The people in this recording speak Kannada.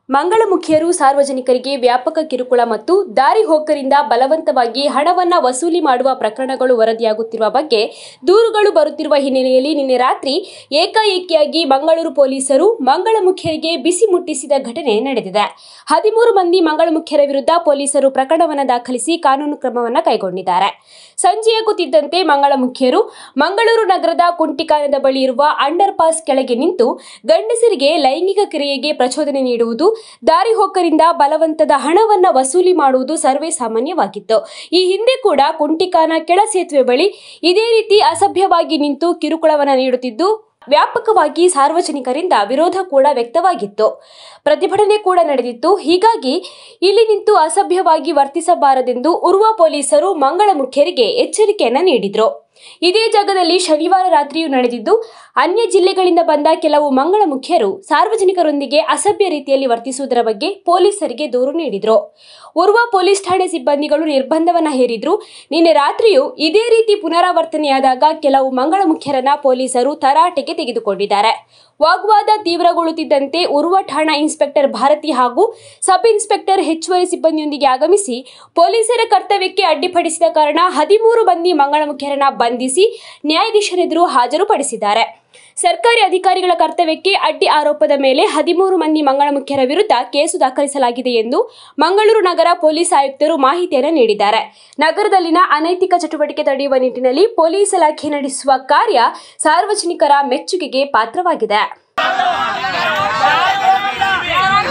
ಮಂಗಳಮುಖಿಯರು ಸಾರ್ವಜನಿಕರಿಗೆ ವ್ಯಾಪಕ ಕಿರುಕುಳ ಮತ್ತು ದಾರಿ ಹೋಕರಿಂದ ಬಲವಂತವಾಗಿ ಹಣವನ್ನ ವಸೂಲಿ ಮಾಡುವ ಪ್ರಕರಣಗಳು ವರದಿಯಾಗುತ್ತಿರುವ ಬಗ್ಗೆ ದೂರುಗಳು ಬರುತ್ತಿರುವ ಹಿನ್ನೆಲೆಯಲ್ಲಿ ನಿನ್ನೆ ರಾತ್ರಿ ಏಕಾಏಕಿಯಾಗಿ ಮಂಗಳೂರು ಪೊಲೀಸರು ಮಂಗಳಮುಖಿಯರಿಗೆ ಬಿಸಿ ಮುಟ್ಟಿಸಿದ ಘಟನೆ ನಡೆದಿದೆ ಹದಿಮೂರು ಮಂದಿ ಮಂಗಳಮುಖಿಯರ ವಿರುದ್ಧ ಪೊಲೀಸರು ಪ್ರಕರಣವನ್ನು ದಾಖಲಿಸಿ ಕಾನೂನು ಕ್ರಮವನ್ನು ಕೈಗೊಂಡಿದ್ದಾರೆ ಸಂಜೆಯಾಗುತ್ತಿದ್ದಂತೆ ಮಂಗಳಮುಖಿಯರು ಮಂಗಳೂರು ನಗರದ ಕುಂಟಿಕಾನದ ಬಳಿ ಇರುವ ಅಂಡರ್ ಪಾಸ್ ಕೆಳಗೆ ನಿಂತು ಗಂಡಸರಿಗೆ ಲೈಂಗಿಕ ಕ್ರಿಯೆಗೆ ಪ್ರಚೋದನೆ ನೀಡುವುದು ದಾರಿ ಹೋಕರಿಂದ ಬಲವಂತದ ಹಣವನ್ನ ವಸೂಲಿ ಮಾಡುವುದು ಸರ್ವೇ ಸಾಮಾನ್ಯವಾಗಿತ್ತು ಈ ಹಿಂದೆ ಕೂಡ ಕುಂಟಿಕಾನ ಕೆಳ ಸೇತುವೆ ಬಳಿ ಇದೇ ರೀತಿ ಅಸಭ್ಯವಾಗಿ ನಿಂತು ಕಿರುಕುಳವನ್ನ ನೀಡುತ್ತಿದ್ದು ವ್ಯಾಪಕವಾಗಿ ಸಾರ್ವಜನಿಕರಿಂದ ವಿರೋಧ ಕೂಡ ವ್ಯಕ್ತವಾಗಿತ್ತು ಪ್ರತಿಭಟನೆ ಕೂಡ ನಡೆದಿತ್ತು ಹೀಗಾಗಿ ಇಲ್ಲಿ ನಿಂತು ಅಸಭ್ಯವಾಗಿ ವರ್ತಿಸಬಾರದೆಂದು ಉರ್ವ ಪೊಲೀಸರು ಮಂಗಳಮುಖಿಯರಿಗೆ ಎಚ್ಚರಿಕೆಯನ್ನ ನೀಡಿದ್ರು ಇದೇ ಜಾಗದಲ್ಲಿ ಶನಿವಾರ ರಾತ್ರಿಯೂ ನಡೆದಿದ್ದು ಅನ್ಯ ಜಿಲ್ಲೆಗಳಿಂದ ಬಂದ ಕೆಲವು ಮಂಗಳಮುಖಿಯರು ಸಾರ್ವಜನಿಕರೊಂದಿಗೆ ಅಸಭ್ಯ ರೀತಿಯಲ್ಲಿ ವರ್ತಿಸುವುದರ ಬಗ್ಗೆ ಪೊಲೀಸರಿಗೆ ದೂರು ನೀಡಿದ್ರು ಉರ್ವ ಪೊಲೀಸ್ ಠಾಣೆ ಸಿಬ್ಬಂದಿಗಳು ನಿರ್ಬಂಧವನ್ನ ಹೇರಿದ್ರು ನಿನ್ನೆ ರಾತ್ರಿಯೂ ಇದೇ ರೀತಿ ಪುನರಾವರ್ತನೆಯಾದಾಗ ಕೆಲವು ಮಂಗಳಮುಖಿಯರನ್ನ ಪೊಲೀಸರು ತರಾಟೆಗೆ ತೆಗೆದುಕೊಂಡಿದ್ದಾರೆ ವಾಗ್ವಾದ ತೀವ್ರಗೊಳ್ಳುತ್ತಿದ್ದಂತೆ ಉರ್ವ ಠಾಣಾ ಇನ್ಸ್ಪೆಕ್ಟರ್ ಭಾರತಿ ಹಾಗೂ ಸಬ್ ಇನ್ಸ್ಪೆಕ್ಟರ್ ಹೆಚ್ಚುವರಿ ಸಿಬ್ಬಂದಿಯೊಂದಿಗೆ ಆಗಮಿಸಿ ಪೊಲೀಸರ ಕರ್ತವ್ಯಕ್ಕೆ ಅಡ್ಡಿಪಡಿಸಿದ ಕಾರಣ ಹದಿಮೂರು ಮಂದಿ ಮಂಗಳಮುಖಿಯರನ್ನ ಬಂಧಿಸಿ ನ್ಯಾಯಾಧೀಶರೆದುರು ಹಾಜರುಪಡಿಸಿದ್ದಾರೆ ಸರ್ಕಾರಿ ಅಧಿಕಾರಿಗಳ ಕರ್ತವ್ಯಕ್ಕೆ ಅಡ್ಡಿ ಆರೋಪದ ಮೇಲೆ ಹದಿಮೂರು ಮಂದಿ ಮಂಗಳಮುಖಿಯರ ವಿರುದ್ಧ ಕೇಸು ದಾಖಲಿಸಲಾಗಿದೆ ಎಂದು ಮಂಗಳೂರು ನಗರ ಪೊಲೀಸ್ ಆಯುಕ್ತರು ಮಾಹಿತಿಯನ್ನು ನೀಡಿದ್ದಾರೆ ನಗರದಲ್ಲಿನ ಅನೈತಿಕ ಚಟುವಟಿಕೆ ತಡೆಯುವ ನಿಟ್ಟಿನಲ್ಲಿ ಪೊಲೀಸ್ ಇಲಾಖೆ ನಡೆಸುವ ಕಾರ್ಯ ಸಾರ್ವಜನಿಕರ ಮೆಚ್ಚುಗೆಗೆ ಪಾತ್ರವಾಗಿದೆ ¡Vamos!